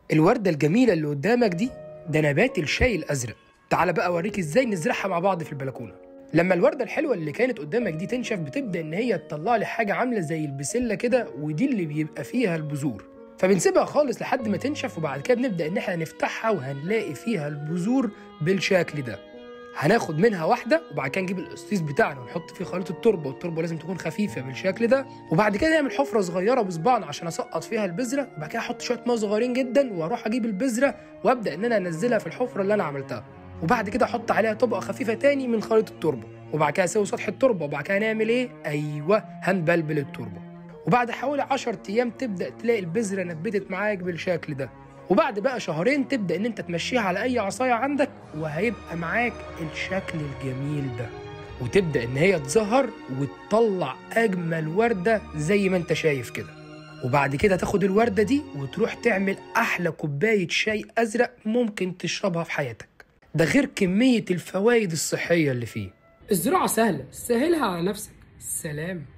الوردة الجميلة اللي قدامك دي ده نبات الشاي الأزرق تعال بقى أوريك إزاي نزرعها مع بعض في البلكونة لما الوردة الحلوة اللي كانت قدامك دي تنشف بتبدأ إن هي تطلع لي حاجة عاملة زي البسلة كده ودي اللي بيبقى فيها البذور فبنسيبها خالص لحد ما تنشف وبعد كده بنبدأ إن احنا نفتحها وهنلاقي فيها البذور بالشكل ده هناخد منها واحدة وبعد كده نجيب القصيص بتاعنا ونحط فيه خليط التربة والتربة لازم تكون خفيفة بالشكل ده وبعد كده نعمل حفرة صغيرة بصباعنا عشان اسقط فيها البذرة وبعد كده احط شوية ميه صغيرين جدا واروح اجيب البذرة وابدأ ان انا انزلها في الحفرة اللي انا عملتها وبعد كده احط عليها طبقة خفيفة تاني من خليط التربة وبعد كده اسوي سطح التربة وبعد كده نعمل ايه ايوه هنبلبل التربة وبعد حوالي 10 ايام تبدأ تلاقي البذرة نبتت معاك بالشكل ده وبعد بقى شهرين تبدا ان انت تمشيها على اي عصايه عندك وهيبقى معاك الشكل الجميل ده وتبدا ان هي تظهر وتطلع اجمل ورده زي ما انت شايف كده وبعد كده تاخد الورده دي وتروح تعمل احلى كوبايه شاي ازرق ممكن تشربها في حياتك ده غير كميه الفوائد الصحيه اللي فيه الزراعة سهلة سهلها على نفسك سلام